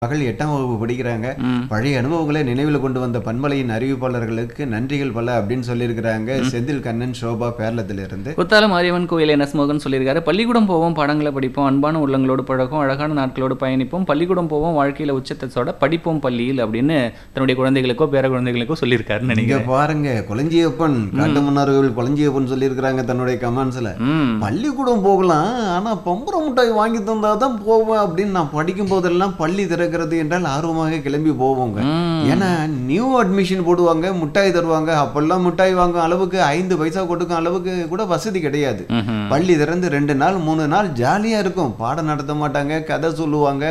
மகள் எட்டாம் வகுப்பு படிக்கிறாங்க ம். பழைய அனுபவங்களை நினைவில் கொண்டு வந்த பண்பலையின் அறிவிப்பாளர்களுக்கு நன்றிகள் பல அப்படின்னு சொல்லியிருக்கிறாங்க செந்தில் கண்ணன் சோபா பேரளத்திலிருந்து குத்தாலம் மாரியம்மன் கோயில் என் எஸ் மோகன் சொல்லியிருக்காரு பள்ளிக்கூடம் போவோம் படங்களை படிப்போம் அன்பான உள்ளங்களோடு பழகும் அழகான நாட்களோடு பயணிப்போம் பள்ளிக்கூடம் போவோம் வாழ்க்கையில உச்சத்தோட படிப்போம் பள்ளியில் அப்படின்னு தன்னுடைய குழந்தைகளுக்கோ பேர குழந்தைகளுக்கோ சொல்லியிருக்காருன்னு இங்க நினைக்கிறேன் பாருங்க குளஞ்சியப்பன் காட்டுமன்னார்கள் குளஞ்சியப்பன் சொல்லியிருக்கிறாங்க தன்னுடைய கமெண்ட்ஸ்ல ம் பள்ளிக்கூடம் போகலாம் ஆனா பம்பர மிட்டாய் வாங்கி தந்தா தான் போவேன் அப்படின்னு நான் படிக்கும் போதெல்லாம் பள்ளி திறக்கிறது என்றால் ஆர்வமாக கிளம்பி போவோங்க ம். ஏன்னா நியூ அட்மிஷன் போடுவாங்க மிட்டாய் தருவாங்க அப்பெல்லாம் மிட்டாய் வாங்கும் அளவுக்கு ஐந்து பைசா கொடுக்கும் அளவுக்கு கூட வசதி கிடையாது ம்ஹும். பள்ளி திறந்து ரெண்டு நாள் மூணு நாள் ஜாலியாக இருக்கும் பாடம் நடத்த மாட்டாங்க கதை சொல்லுவாங்க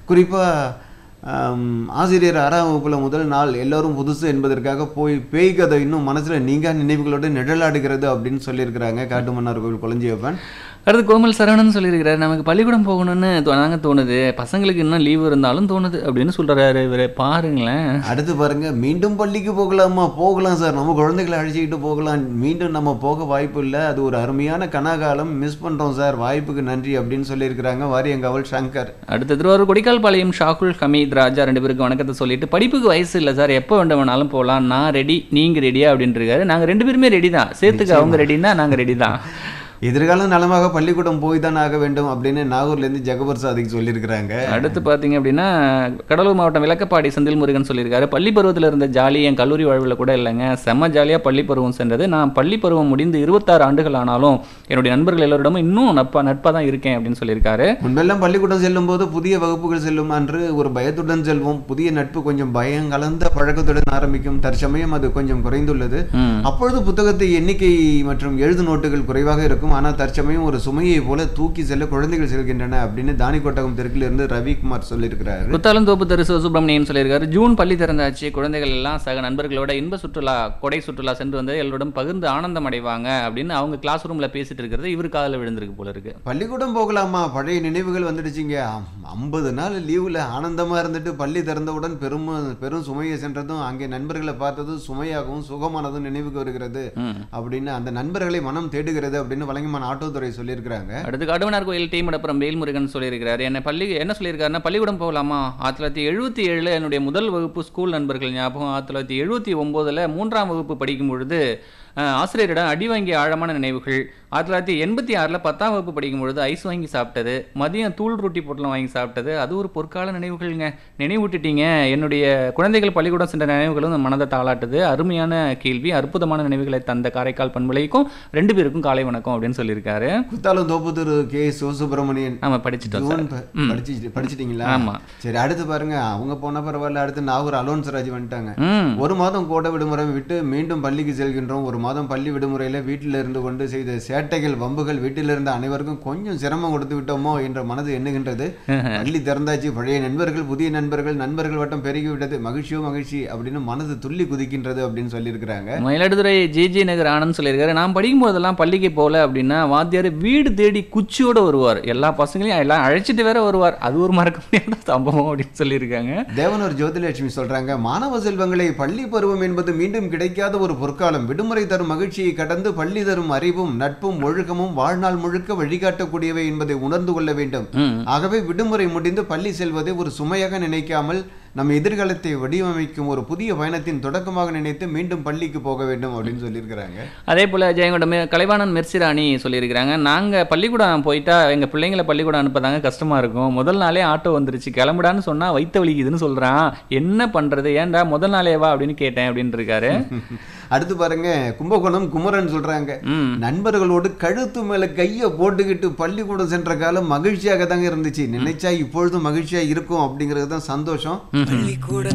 குறிப்பாக ஆசிரியர் ஆறாம் வகுப்புல முதல் நாள் எல்லோரும் புதுசு என்பதற்காக போய் பேய் கதை இன்னும் மனசுல நீங்கா நினைவுகளோடு நிழலாடுகிறது அப்படின்னு சொல்லியிருக்கிறாங்க காட்டுமன்னார் கோவில் குழஞ்சியப்பன் அடுத்து கோமல் சரவணன் சொல்லியிருக்கிறாரு நமக்கு பள்ளிக்கூடம் போகணும்னு தோ- நாங்க தோணுது பசங்களுக்கு இன்னும் லீவு இருந்தாலும் தோணுது அப்படின்னு சொல்றாரு இவரு பாருங்களேன் அடுத்து பாருங்க மீண்டும் பள்ளிக்கு போகலாமா போகலாம் சார் நம்ம குழந்தைகளை அழைச்சிக்கிட்டு போகலாம் மீண்டும் நம்ம போக வாய்ப்பு இல்லை அது ஒரு அருமையான கனாகாலம் மிஸ் பண்றோம் சார் வாய்ப்புக்கு நன்றி அப்படின்னு சொல்லியிருக்கிறாங்க வாரியங்காவல் சங்கர் அடுத்த திருவாரூர் கொடிக்கால் பாளையம் ஷாகுல் ஹமீத் ராஜா ரெண்டு பேருக்கு வணக்கத்தை சொல்லிட்டு படிப்புக்கு வயசு இல்லை சார் எப்போ வேண்ட வேணாலும் போகலாம் நான் ரெடி நீங்க ரெடியா அப்படின்னு இருக்காரு நாங்க ரெண்டு பேருமே ரெடி தான் சேர்த்துக்கு அவங்க ரெடினா நாங்க ரெடி தான் எதிர்காலம் நலமாக பள்ளிக்கூடம் போய் தான் ஆக வேண்டும் அப்படின்னு நாகூர்லேருந்து ஜெகபர் சாதிக்கு சொல்லியிருக்கிறாங்க அடுத்து பார்த்தீங்க அப்படின்னா கடலூர் மாவட்டம் விளக்கப்பாடி செந்தில் முருகன் சொல்லியிருக்காரு பள்ளி பருவத்தில் இருந்த ஜாலி என் கல்லூரி வாழ்வில் கூட இல்லைங்க செம்ம ஜாலியாக பள்ளி பருவம் சென்றது நான் பள்ளி பருவம் முடிந்து இருபத்தாறு ஆண்டுகள் ஆனாலும் என்னுடைய நண்பர்கள் எல்லோரிடமும் இன்னும் நட்பா நட்பாக தான் இருக்கேன் அப்படின்னு சொல்லியிருக்காரு முன்பெல்லாம் பள்ளிக்கூடம் செல்லும் போது புதிய வகுப்புகள் செல்லும் அன்று ஒரு பயத்துடன் செல்வோம் புதிய நட்பு கொஞ்சம் பயம் கலந்த பழக்கத்துடன் ஆரம்பிக்கும் தற்சமயம் அது கொஞ்சம் குறைந்துள்ளது ம் அப்பொழுது புத்தகத்தை எண்ணிக்கை மற்றும் எழுது நோட்டுகள் குறைவாக இருக்கும் ஆனால் தற்சமயம் ஒரு சுமையை போல தூக்கி செல்ல குழந்தைகள் செல்கின்றன அப்படின்னு தானிக்கோட்டகம் தெற்கிலிருந்து ரவிக்குமார் சொல்லியிருக்கிறாரு குத்தாலம் தோப்பு தெரு சிவசுப்ரமணியன் சொல்லியிருக்காரு ஜூன் பள்ளி திறந்தாச்சு குழந்தைகள் எல்லாம் சக நண்பர்களோட இன்ப சுற்றுலா கொடை சுற்றுலா சென்று வந்து எல்லோரும் பகிர்ந்து ஆனந்தம் அடைவாங்க அப்படின்னு அவங்க கிளாஸ் ரூம்ல பேசிட்டு இருக்கிறது இவர் காதில் விழுந்திருக்கு போல இருக்கு பள்ளிக்கூடம் போகலாமா பழைய நினைவுகள் வந்துடுச்சுங்க ஐம்பது நாள் லீவில் ஆனந்தமாக இருந்துட்டு பள்ளி திறந்தவுடன் பெரும் பெரும் சுமையை சென்றதும் அங்கே நண்பர்களை பார்த்ததும் சுமையாகவும் சுகமானதும் நினைவுக்கு வருகிறது ம் அப்படின்னு அந்த நண்பர்களை மனம் தேடுகிறது அப்படின்னு வழங்கமான ஆட்டோத்துறை சொல்லியிருக்கிறாங்க அடுத்து கடுவனார் கோயில் டி மடப்புறம் வேல்முருகன் சொல்லியிருக்கிறார் என்ன பள்ளி என்ன சொல்லியிருக்காருன்னா பள்ளிக்கூடம் போகலாமா ஆயிரத்தி தொள்ளாயிரத்தி எழுபத்தி ஏழில் என்னுடைய முதல் வகுப்பு ஸ்கூல் நண்பர்கள் ஞாபகம் ஆயிரத்தி தொள்ளாயிரத்தி எழுபத்தி ஒம்போதில் மூன்றாம் வகுப்பு படிக்கும் பொழுது அஹ், ஆசிரியரிடம் அடி வாங்கிய ஆழமான நினைவுகள் ஆயிரத்தி தொள்ளாயிரத்தி எண்பத்தி ஆறில் பத்தாம் வகுப்பு படிக்கும் பொழுது ஐஸ் வாங்கி சாப்பிட்டது மதியம் தூள் ரொட்டி பொட்டலம் வாங்கி சாப்பிட்டது அது ஒரு பொற்கால நினைவுகள்ங்க நினைவூட்டிட்டீங்க என்னுடைய குழந்தைகள் பள்ளிக்கூடம் சென்ற நினைவுகளும் மனதை தாளாட்டுது அருமையான கேள்வி அற்புதமான நினைவுகளை தந்த காரைக்கால் பண்பலைக்கும் ரெண்டு பேருக்கும் காலை வணக்கம் அப்படின்னு சொல்லியிருக்காரு குத்தாலம் தோப்பு திரு கே சிவசுப்பிரமணியன் நம்ம படிச்சிட்டோம் சார் ஜூன் ப- படிச்சு படிச்சிட்டீங்களா ஆமா சரி அடுத்து பாருங்க அவங்க போனா பரவாயில்ல அடுத்து நாகூர் அலோன்சராஜ் வந்துட்டாங்க ம் ஒரு மாதம் கோடை விடுமுறை விட்டு மீண்டும் பள்ளிக்கு செல்கின்றோம் ஒரு மாதம் பள்ளி விடுமுறையில வீட்டில் இருந்து கொண்டு செய்த சேட்டைகள் வம்புகள் வீட்டில் இருந்த அனைவருக்கும் கொஞ்சம் சிரமம் கொடுத்து விட்டோமோ என்ற மனது எண்ணுகின்றது பள்ளி திறந்தாச்சு பழைய நண்பர்கள் புதிய நண்பர்கள் நண்பர்கள் வட்டம் பெருகி விட்டது மகிழ்ச்சியோ மகிழ்ச்சி அப்படின்னு மனது துள்ளி குதிக்கின்றது அப்படின்னு சொல்லியிருக்கிறாங்க மயிலாடுதுறை ஜேஜே நகர் ஆனந்த் சொல்லியிருக்காரு நான் படிக்கும் போதெல்லாம் பள்ளிக்கு போகல அப்படின்னா வாத்தியார் வீடு தேடி குச்சியோட வருவார் எல்லா பசங்களையும் எல்லாம் அழைச்சிட்டு வேற வருவார் அது ஒரு மறக்க முடியாத சம்பவம் அப்படின்னு சொல்லியிருக்காங்க தேவனூர் ஜோதிலட்சுமி சொல்றாங்க மாணவ செல்வங்களை பள்ளி பருவம் என்பது மீண்டும் கிடைக்காத ஒரு பொற்காலம் விடுமுறை தரும் மகிழ்ச்சியை கடந்து பள்ளி தரும் அறிவும் நட்பும் ஒழுக்கமும் வாழ்நாள் முழுக்க வழிகாட்டக்கூடியவை என்பதை உணர்ந்து கொள்ள வேண்டும் ம் ஆகவே விடுமுறை முடிந்து பள்ளி செல்வதை ஒரு சுமையாக நினைக்காமல் நம் எதிர்காலத்தை வடிவமைக்கும் ஒரு புதிய பயணத்தின் தொடக்கமாக நினைத்து மீண்டும் பள்ளிக்கு போக வேண்டும் அப்படின்னு சொல்லியிருக்கிறாங்க அதே போல் ஜெயங்கொண்டம் கலைவாணன் மெர்சிராணி சொல்லியிருக்கிறாங்க நாங்கள் பள்ளிக்கூடம் போயிட்டா எங்கள் பிள்ளைங்களை பள்ளிக்கூடம் அனுப்பதாங்க கஷ்டமாக இருக்கும் முதல் நாளே ஆட்டோ வந்துருச்சு கிளம்புடான்னு சொன்னால் வைத்த வலிக்குதுன்னு சொல்கிறான் என்ன பண்ணுறது ஏன்டா முதல் நாளே வா அப்படின்னு கேட்டேன் அப்படின்னு இருக்காரு அடுத்து பாருங்க கும்பகோணம் குமரன் சொல்றாங்க ம் நண்பர்களோடு கழுத்து மேல கையை போட்டுக்கிட்டு பள்ளிக்கூடம் சென்ற காலம் மகிழ்ச்சியாக தாங்க இருந்துச்சு நினைச்சா இப்பொழுதும் மகிழ்ச்சியா இருக்கும் அப்படிங்கிறது தான் சந்தோஷம் பள்ளிக்கூட